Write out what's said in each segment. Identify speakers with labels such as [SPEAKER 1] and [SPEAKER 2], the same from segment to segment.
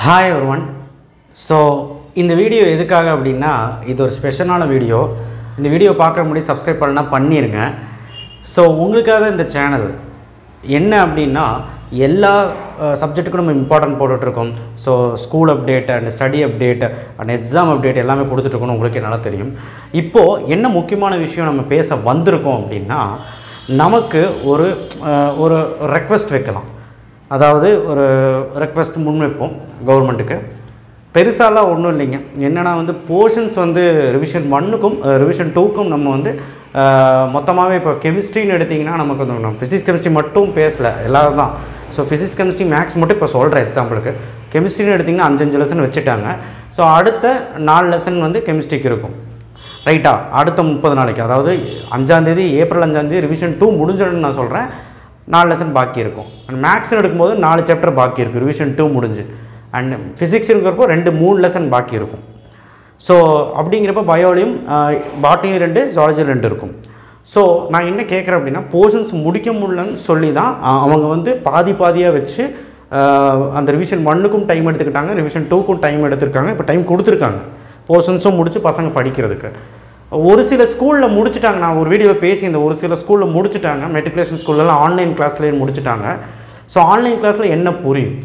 [SPEAKER 1] hi ஒருவன் so இந்த video எதுக்காக அப்படின்னா இது ஒரு ஸ்பெஷலான வீடியோ இந்த வீடியோ பார்க்க முடியும் சப்ஸ்கிரைப் பண்ணலாம் பண்ணிடுங்க ஸோ உங்களுக்காக தான் இந்த சேனல் என்ன அப்படின்னா எல்லா சப்ஜெக்ட்டுக்கும் நம்ம இம்பார்ட்டன்ட் போட்டுட்ருக்கோம் so school update and study update and exam update எல்லாமே கொடுத்துட்ருக்கோன்னு உங்களுக்கு நல்லா தெரியும் இப்போது என்ன முக்கியமான விஷயம் நம்ம பேச வந்திருக்கோம் அப்படின்னா நமக்கு ஒரு அஹ், ஒரு ரெக்வெஸ்ட் வைக்கலாம் அதாவது ஒரு ரெக்வெஸ்ட் முன்வைப்போம் கவர்மெண்ட்டுக்கு பெருசாலாம் ஒன்றும் இல்லைங்க என்னென்னா வந்து போர்ஷன்ஸ் வந்து ரிவிஷன் ஒன்னுக்கும் ரிவிஷன் டூக்கும் நம்ம வந்து மொத்தமாகவே இப்போ கெமிஸ்ட்ரின்னு எடுத்திங்கன்னா நமக்கு வந்து நம்ம ஃபிசிக்ஸ் கெமிஸ்ட்ரி மட்டும் பேசல எல்லாரும் தான் ஸோ ஃபிசிக்ஸ் கெமிஸ்ட்ரி மேக்ஸ் மட்டும் இப்போ சொல்கிறேன் எக்ஸாம்பிளுக்கு கெமிஸ்ட்ரின்னு எடுத்திங்கன்னா அஞ்சஞ்சு லெசன் வச்சுட்டாங்க ஸோ அடுத்த நாலு லெசன் வந்து கெமிஸ்ட்ரிக்கு இருக்கும் ரைட்டா அடுத்த முப்பது நாளைக்கு அதாவது அஞ்சாந்தேதி ஏப்ரல் அஞ்சாந்தேதி ரிவிஷன் டூ முடிஞ்சிடும்னு நான் சொல்கிறேன் நாலு லெசன் பாக்கி இருக்கும் அண்ட் மேக்ஸ்னு எடுக்கும்போது நாலு சாப்டர் பாக்கி இருக்குது ரிவிஷன் டூ முடிஞ்சு அண்ட் ஃபிசிக்ஸுங்கிறப்போ ரெண்டு மூணு லெசன் பாக்கி இருக்கும் ஸோ அப்படிங்கிறப்ப பயோலையும் பாட்டனி ரெண்டு ஜாலஜி ரெண்டு இருக்கும் ஸோ நான் என்ன கேட்குறேன் அப்படின்னா போர்ஷன்ஸ் முடிக்க முடியலன்னு சொல்லி தான் அஹ், அவங்க வந்து பாதி பாதியாக வச்சு அஹ், அந்த ரிவிஷன் ஒன்னுக்கும் டைம் எடுத்துக்கிட்டாங்க ரிவிஷன் டூக்கும் டைம் எடுத்திருக்காங்க இப்போ டைம் கொடுத்துருக்காங்க போர்ஷன்ஸும் முடிச்சு பசங்க படிக்கிறதுக்கு ஒரு சில ஸ்கூலில் முடிச்சிட்டாங்க நான் ஒரு வீடியோவில் பேசி இந்த ஒரு சில ஸ்கூலில் முடிச்சிட்டாங்க மெட்ரிகுலேஷன் ஸ்கூல்லலாம் ஆன்லைன் கிளாஸ்லேயே முடிச்சிட்டாங்க ஸோ ஆன்லைன் கிளாஸில் என்ன புரியும்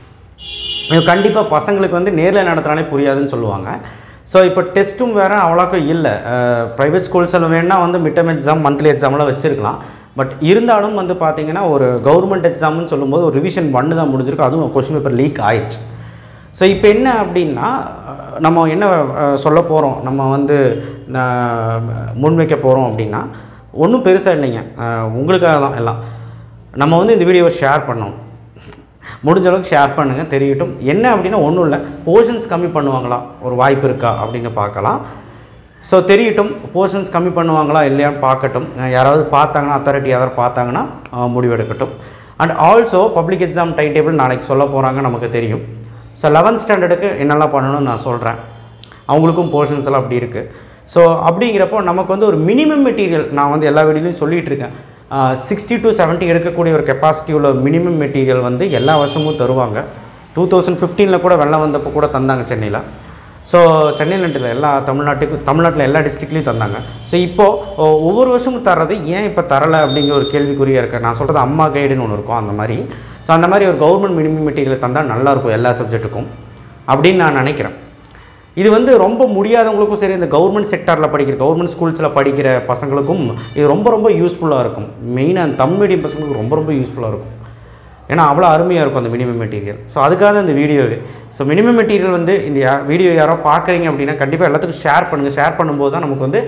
[SPEAKER 1] இது கண்டிப்பாக பசங்களுக்கு வந்து நேரில் நடத்துனாலே புரியாதுன்னு சொல்லுவாங்க ஸோ இப்போ டெஸ்ட்டும் வேறு அவ்வளோக்கா இல்லை ப்ரைவேட் ஸ்கூல்ஸில் வேணால் வந்து மிட்டம் எக்ஸாம் மந்த்லி எக்ஸாம்லாம் வச்சுருக்கலாம் பட் இருந்தாலும் வந்து பார்த்தீங்கன்னா ஒரு கவர்மெண்ட் எக்ஸாம்னு சொல்லும்போது ஒரு ரிவிஷன் ஒன்று தான் முடிஞ்சிருக்கு அதுவும் கொஷின் பேப்பர் லீக் ஆயிடுச்சு ஸோ இப்போ என்ன அப்படின்னா அஹ், நம்ம என்ன அஹ், சொல்ல போகிறோம் நம்ம வந்து அஹ், முன்வைக்க போகிறோம் அப்படின்னா ஒன்றும் பெருசாக இல்லைங்க அஹ், உங்களுக்காக தான் எல்லாம் நம்ம வந்து இந்த வீடியோவை ஷேர் பண்ணோம் முடிஞ்ச அளவுக்கு ஷேர் பண்ணுங்கள் தெரியட்டும் என்ன அப்படின்னா ஒன்றும் இல்லை போர்ஷன்ஸ் கம்மி பண்ணுவாங்களா ஒரு வாய்ப்பு இருக்கா அப்படின்னு பார்க்கலாம் ஸோ தெரியட்டும் போர்ஷன்ஸ் கம்மி பண்ணுவாங்களா இல்லையான்னு பார்க்கட்டும் அஹ் யாராவது பார்த்தாங்கன்னா அத்தாரிட்டி யாராவது பார்த்தாங்கன்னா அஹ் முடிவெடுக்கட்டும் and also public exam time table நாளைக்கு சொல்ல போகிறாங்க நமக்கு தெரியும் ஸோ லெவன்த் ஸ்டாண்டர்டுக்கு என்னெல்லாம் பண்ணணும்னு நான் சொல்கிறேன் அவங்களுக்கும் போர்ஷன்ஸ் எல்லாம் அப்படி இருக்குது ஸோ அப்படிங்கிறப்போ நமக்கு வந்து ஒரு மினிமம் மெட்டீரியல் நான் வந்து எல்லா வீடியோலையும் சொல்லிகிட்டு இருக்கேன் சிக்ஸ்டி டு 70 எடுக்கக்கூடிய ஒரு கெப்பாசிட்டி உள்ள மினிமம் மெட்டீரியல் வந்து எல்லா வருஷமும் தருவாங்க டூ தௌசண்ட் ஃபிஃப்டீனில் கூட வெள்ளம் வந்தப்போ கூட தந்தாங்க சென்னையில் ஸோ சென்னையில் இல்லை எல்லா தமிழ்நாட்டுக்கும் தமிழ்நாட்டில் எல்லா டிஸ்ட்ரிக்ட்லேயும் தந்தாங்க ஸோ இப்போது ஒவ்வொரு வருஷமும் தர்றது ஏன் இப்போ தரலை அப்படிங்கிற ஒரு கேள்விக்குறியாக இருக்குது நான் சொல்கிறது அம்மா கைடுன்னு ஒன்று இருக்கும் அந்த மாதிரி ஸோ அந்த மாதிரி ஒரு கவர்மெண்ட் மினிமம் மெட்டீரியல் தந்தால் நல்லாயிருக்கும் எல்லா சப்ஜெக்ட்டுக்கும் அப்படின்னு நான் நினைக்கிறேன் இது வந்து ரொம்ப முடியாதவங்களுக்கும் சரி இந்த கவர்மெண்ட் செக்டாரில் படிக்கிற கவர்மெண்ட் ஸ்கூல்ஸில் படிக்கிற பசங்களுக்கும் இது ரொம்ப ரொம்ப யூஸ்ஃபுல்லாக இருக்கும் மெயினாக அந்த தமிழ் மீடியம் பசங்களுக்கு ரொம்ப ரொம்ப யூஸ்ஃபுல்லாக இருக்கும் ஏன்னா அவ்வளோ அருமையாக இருக்கும் அந்த மினிமம் மெட்டீரியல் ஸோ அதுக்காக தான் இந்த வீடியோவே ஸோ மினிமம் மெட்டீரியல் வந்து இந்த வீடியோ யாரோ பார்க்குறீங்க அப்படின்னா கண்டிப்பாக எல்லாத்துக்கும் ஷேர் பண்ணுங்கள் ஷேர் பண்ணும்போது தான் நமக்கு வந்து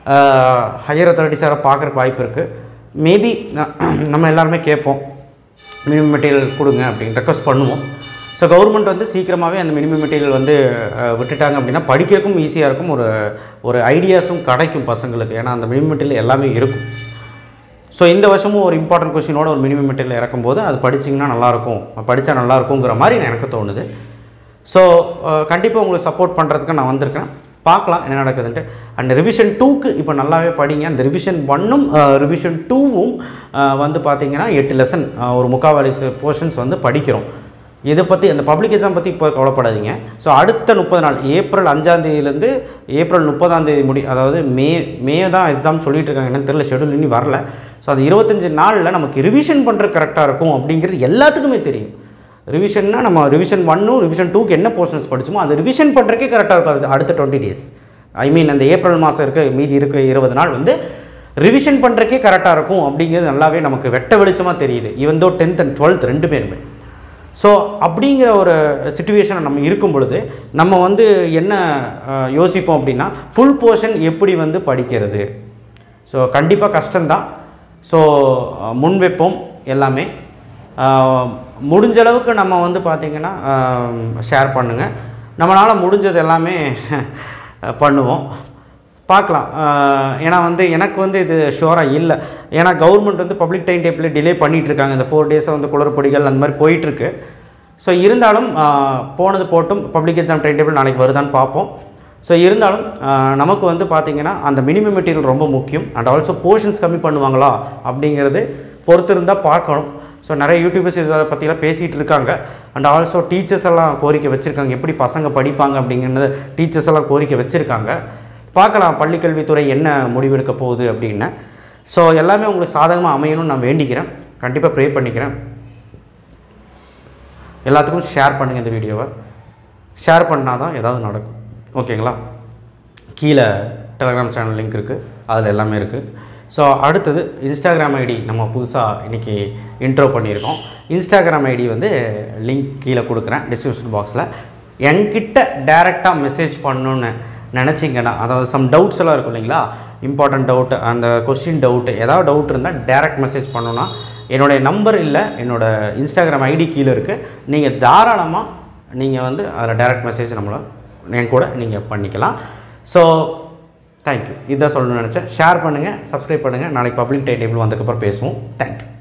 [SPEAKER 1] ஹையர் அத்தாரிட்டிஸ் யாரோ பார்க்குறக்கு வாய்ப்பு இருக்குது மேபி நம்ம எல்லாருமே கேட்போம் மினிமம் மெட்டீரியல் கொடுங்க அப்படின்னு ரெக்வஸ்ட் பண்ணுவோம் ஸோ கவர்மெண்ட் வந்து சீக்கிரமாகவே அந்த மினிமம் மெட்டீரியல் வந்து அஹ், விட்டுட்டாங்க அப்படின்னா படிக்கிறதுக்கும் ஈஸியாக இருக்கும் ஒரு ஒரு ஐடியாஸும் கிடைக்கும் பசங்களுக்கு ஏன்னா அந்த மினிமம் மெட்டீரியல் எல்லாமே இருக்கும் ஸோ இந்த வருஷமும் ஒரு இம்பார்ட்டன்ட் கொஷினோட ஒரு மினிமம் மெட்டீரியல் இறக்கும்போது அது படிச்சிங்கன்னா நல்லாயிருக்கும் படித்தா நல்லாயிருக்குங்கிற மாதிரி எனக்கு தோணுது ஸோ கண்டிப்பாக உங்களுக்கு சப்போர்ட் பண்ணுறதுக்கு நான் வந்திருக்கேன் பார்க்கலாம் என்ன நடக்குதுன்ட்டு அண்ட் ரிவிஷன் டூக்கு இப்போ நல்லாவே படிங்க அந்த ரிவிஷன் ஒன்னும் ரிவிஷன் டூவும் வந்து பார்த்தீங்கன்னா எட்டு லெசன் ஒரு முக்காவாலி போர்ஷன்ஸ் வந்து படிக்கிறோம் இதை பற்றி அந்த பப்ளிக் எக்ஸாம் பற்றி இப்போ கவலைப்படாதீங்க ஸோ அடுத்த முப்பது நாள் ஏப்ரல் அஞ்சாந்தேதியிலேருந்து ஏப்ரல் முப்பதாம் தேதி முடி அதாவது மே மே தான் எக்ஸாம் சொல்லிட்டு இருக்காங்க என்னன்னு தெரியல ஷெடியூல் இன்னும் வரல ஸோ அந்த இருபத்தஞ்சு நாளில் நமக்கு ரிவிஷன் பண்ணுறது கரெக்டாக இருக்கும் அப்படிங்கிறது எல்லாத்துக்குமே தெரியும் ரிவிஷன்னா நம்ம ரிவிஷன் ஒன்னும் ரிவிஷன் டூக்கு என்ன போர்ஷன்ஸ் படிச்சோமோ அது ரிவிஷன் பண்ணுறக்கே கரெக்டாக இருக்கும் அது அடுத்த டுவெண்ட்டி டேஸ் ஐ மீன் அந்த ஏப்ரல் மாதம் இருக்க மீதி இருக்க இருபது நாள் வந்து ரிவிஷன் பண்ணுறக்கே கரெக்டாக இருக்கும் அப்படிங்கிறது நல்லாவே நமக்கு வெட்ட வெளிச்சமாக தெரியுது even though tenth and twelfth ரெண்டு பேருமே ஸோ அப்படிங்கிற ஒரு சுச்சுவேஷனை நம்ம இருக்கும் பொழுது நம்ம வந்து என்ன அஹ், யோசிப்போம் அப்படின்னா ஃபுல் போர்ஷன் எப்படி வந்து படிக்கிறது ஸோ கண்டிப்பாக கஷ்டம்தான் ஸோ முன் வைப்போம் எல்லாமே அஹ், முடிஞ்ச அளவுக்கு நம்ம வந்து பார்த்திங்கன்னா ஷேர் பண்ணுங்கள் நம்மளால் முடிஞ்சது எல்லாமே பண்ணுவோம் பார்க்கலாம் ஆஹ் ஏன்னா வந்து எனக்கு வந்து இது ஷுவராக இல்லை ஏன்னா கவர்மெண்ட் வந்து பப்ளிக் டைம் டேபிள் டிலே பண்ணிகிட்டு இருக்காங்க இந்த ஃபோர் டேஸை வந்து குளறுபடிகள் அந்த மாதிரி போயிட்டுருக்கு ஸோ இருந்தாலும் ஆஹ் போனது போட்டும் பப்ளிக் எக்ஸாம் டைம் டேபிள் நாளைக்கு வருதான்னு பார்ப்போம் ஸோ இருந்தாலும் ஆஹ் நமக்கு வந்து பார்த்திங்கன்னா அந்த மினிமம் மெட்டீரியல் ரொம்ப முக்கியம் அண்ட் ஆல்சோ போர்ஷன்ஸ் கம்மி பண்ணுவாங்களா அப்படிங்கிறது பொறுத்து இருந்தால் பார்க்கணும் ஸோ நிறைய யூடியூபர்ஸ் இதை பற்றிலாம் பேசிகிட்டு இருக்காங்க அண்ட் ஆல்சோ டீச்சர்ஸ் எல்லாம் கோரிக்கை வச்சுருக்காங்க எப்படி பசங்க படிப்பாங்க அப்படிங்கிறது டீச்சர்ஸ் எல்லாம் கோரிக்கை வச்சுருக்காங்க பார்க்கலாம் பள்ளிக்கல்வித்துறை என்ன முடிவெடுக்க போகுது அப்படின்னு ஸோ எல்லாமே உங்களுக்கு சாதகமாக அமையணும்னு நான் வேண்டிக்கிறேன் கண்டிப்பாக ப்ரே பண்ணிக்கிறேன் எல்லாத்துக்கும் ஷேர் பண்ணுங்கள் இந்த வீடியோவை ஷேர் பண்ணால் தான் ஏதாவது நடக்கும் ஓகேங்களா கீழே டெலகிராம் சேனல் லிங்க் இருக்குது அதில் எல்லாமே இருக்குது ஸோ அடுத்தது இன்ஸ்டாகிராம் ஐடி நம்ம புதுசாக இன்றைக்கி இன்ட்ரோ பண்ணியிருக்கோம் இன்ஸ்டாகிராம் ஐடி வந்து லிங்க் கீழே கொடுக்குறேன் டிஸ்கிரிப்ஷன் பாக்ஸில் என்கிட்ட டைரெக்டாக மெசேஜ் பண்ணணுன்னு நினச்சிங்கன்னா அதாவது சம் டவுட்ஸ் எல்லாம் இருக்கும் இல்லைங்களா இம்பார்ட்டன்ட் டவுட் அந்த கொஸ்டின் டவுட்டு ஏதாவது டவுட் இருந்தால் டேரெக்ட் மெசேஜ் பண்ணணுன்னா என்னுடைய நம்பர் இல்லை என்னோடய இன்ஸ்டாகிராம் ஐடி கீழே இருக்குது நீங்கள் தாராளமாக நீங்கள் வந்து அதில் டைரக்ட் மெசேஜ் நம்மளை என் கூட நீங்கள் பண்ணிக்கலாம் ஸோ தேங்க்யூ இதான் சொல்லணும்னு நினச்சேன் ஷேர் பண்ணுங்கள் சப்ஸ்கிரைப் பண்ணுங்கள் நாளைக்கு பப்ளிக் டை டேபிள் வந்ததுக்கப்புறம் பேசுவோம் தேங்க்யூ